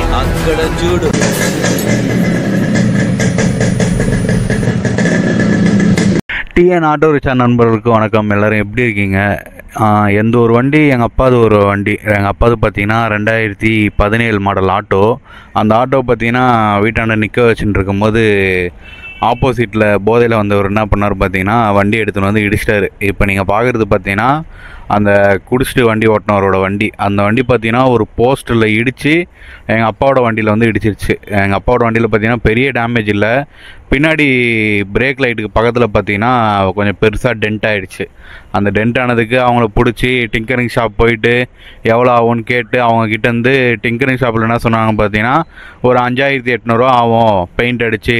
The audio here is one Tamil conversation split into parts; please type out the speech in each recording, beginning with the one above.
అక్కడ చూడు டிஎன் ஆட்டோ ரிக்ஷா நண்பர்களுக்கு வணக்கம் எல்லோரும் எப்படி இருக்கீங்க ஆஹ் எந்த ஒரு வண்டி எங்கள் அப்பாது ஒரு வண்டி எங்கள் அப்பாது பார்த்தீங்கன்னா ரெண்டாயிரத்தி பதினேழு மாடல் ஆட்டோ அந்த ஆட்டோ பார்த்தீங்கன்னா வீட்டாண்ட நிற்க வச்சுட்டு இருக்கும்போது ஆப்போசிட்டில் போதையில் வந்தவர் என்ன பண்ணார் பார்த்தீங்கன்னா வண்டி எடுத்துன்னு வந்து இடிச்சிட்டாரு இப்போ நீங்கள் பார்க்குறது பார்த்தீங்கன்னா அந்த குடிச்சிட்டு வண்டி ஓட்டினவரோட வண்டி அந்த வண்டி பார்த்தீங்கன்னா ஒரு போஸ்ட்டில் இடித்து எங்கள் அப்பாவோட வண்டியில் வந்து இடிச்சிருச்சு எங்கள் அப்பாவோட வண்டியில் பார்த்தீங்கன்னா பெரிய டேமேஜ் இல்லை பின்னாடி பிரேக் லைட்டுக்கு பக்கத்தில் பார்த்தீங்கன்னா கொஞ்சம் பெருசாக டென்ட் ஆயிடுச்சு அந்த டென்ட் ஆனதுக்கு அவங்கள பிடிச்சி டிங்கரிங் ஷாப் போயிட்டு எவ்வளோ ஆகும்னு கேட்டு அவங்க கிட்டேருந்து டிங்கரிங் ஷாப்பில் என்ன சொன்னாங்க பார்த்தீங்கன்னா ஒரு அஞ்சாயிரத்தி எட்நூறுவா ஆகும் பெயிண்ட் அடித்து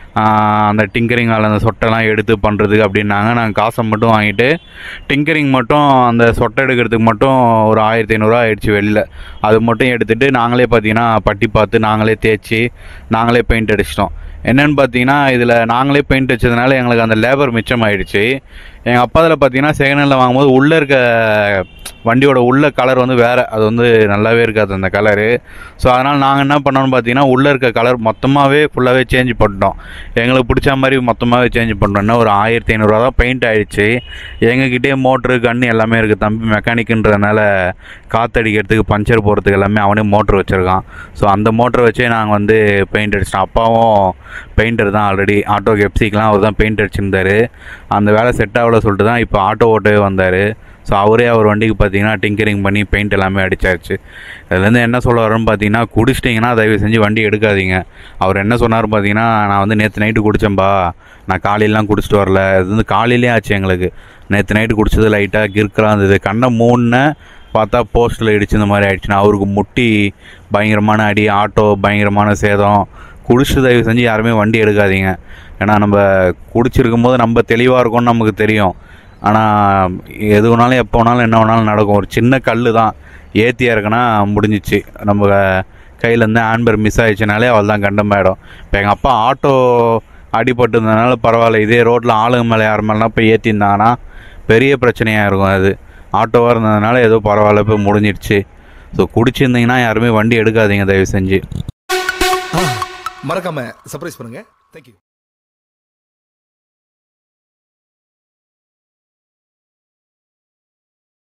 அந்த டிங்கரிங் வேலை அந்த சொட்டெல்லாம் எடுத்து பண்ணுறதுக்கு அப்படின்னாங்க நாங்கள் காசை மட்டும் வாங்கிட்டு டிங்கரிங் மட்டும் அந்த சொட்டை எடுக்கிறதுக்கு மட்டும் ஒரு ஆயிரத்தி ஐநூறுரூவா ஆயிடுச்சு வெளியில் அது மட்டும் எடுத்துகிட்டு நாங்களே பார்த்தீங்கன்னா பட்டி பார்த்து நாங்களே தேய்ச்சி நாங்களே பெயிண்ட் அடிச்சிட்டோம் என்னென்னு பார்த்தீங்கன்னா இதில் நாங்களே பெயிண்ட் அடிச்சதுனால எங்களுக்கு அந்த லேபர் மிச்சமாயிடுச்சு எங்கள் அப்பா அதில் பார்த்தீங்கன்னா செகண்ட் ஹேண்டில் வாங்கும்போது உள்ளே இருக்க வண்டியோட உள்ள கலர் வந்து வேறு அது வந்து நல்லாவே இருக்காது அந்த கலரு ஸோ அதனால் நாங்கள் என்ன பண்ணோம்னு பார்த்தீங்கன்னா உள்ளே இருக்க கலர் மொத்தமாகவே ஃபுல்லாகவே சேஞ்ச் பண்ணிட்டோம் எங்களுக்கு பிடிச்ச மாதிரி மொத்தமாகவே சேஞ்ச் பண்ணிட்டோம் என்ன ஒரு ஆயிரத்தி ஐநூறுரூவா தான் பெயிண்ட் ஆயிடுச்சு எங்ககிட்டே மோட்ரு கன்று எல்லாமே இருக்குது தம்பி மெக்கானிக்குன்றதுனால காற்றடிக்கிறதுக்கு பஞ்சர் போகிறதுக்கு எல்லாமே அவனே மோட்ரு வச்சுருக்கான் ஸோ அந்த மோட்டரை வச்சே நாங்கள் வந்து பெயிண்ட் அடிச்சிட்டோம் அப்பாவும் பெயிண்டர் தான் ஆல்ரெடி ஆட்டோ கெப்சிக்கெலாம் அவர் தான் பெயிண்ட் அடிச்சிருந்தாரு அந்த வேலை செட் ஆகல சொல்லிட்டு தான் இப்போ ஆட்டோ ஓட்டவே வந்தார் ஸோ அவரே அவர் வண்டிக்கு பார்த்தீங்கன்னா டிங்கரிங் பண்ணி பெயிண்ட் எல்லாமே அடிச்சாச்சு இதுலேருந்து என்ன சொல்ல வரேன்னு பார்த்தீங்கன்னா குடிச்சிட்டிங்கன்னா தயவு செஞ்சு வண்டி எடுக்காதீங்க அவர் என்ன சொன்னார் பார்த்தீங்கன்னா நான் வந்து நேற்று நைட்டு குடித்தேன்பா நான் காலையிலாம் குடிச்சிட்டு வரல இது வந்து காலையிலே ஆச்சு எங்களுக்கு நேற்று நைட்டு குடிச்சது லைட்டாக கிறுக்கெல்லாம் இருந்தது கண்ணை மூணுன்னு பார்த்தா போஸ்ட்டில் இடிச்சு இந்த மாதிரி ஆயிடுச்சுன்னா அவருக்கு முட்டி பயங்கரமான அடி ஆட்டோ பயங்கரமான சேதம் குடிச்சு தயவு செஞ்சு யாருமே வண்டி எடுக்காதீங்க ஏன்னா நம்ம குடிச்சிருக்கும் போது நம்ம தெளிவாக இருக்கோம்னு நமக்கு தெரியும் ஆனால் எது வேணாலும் எப்போ வேணாலும் என்ன வேணாலும் நடக்கும் ஒரு சின்ன கல் தான் ஏற்றியா இருக்குன்னா முடிஞ்சிச்சு நம்ம கையிலேருந்து ஹேண்ட்பேர் மிஸ் ஆயிடுச்சுனாலே அவள் தான் கண்டமாயிடும் இப்போ எங்கள் அப்பா ஆட்டோ அடிபட்டு இருந்ததுனால பரவாயில்ல இதே ரோட்டில் ஆளுங்க மேலே யார் மேலாம் போய் ஏற்றிருந்தாங்கன்னா பெரிய பிரச்சனையாக இருக்கும் அது ஆட்டோவாக இருந்ததுனால ஏதோ பரவாயில்ல போய் முடிஞ்சிடுச்சு ஸோ குடிச்சிருந்தீங்கன்னா யாருமே வண்டி எடுக்காதீங்க தயவு செஞ்சு மறக்காம சர்ப்ரைஸ் பண்ணுங்க தேங்க்யூ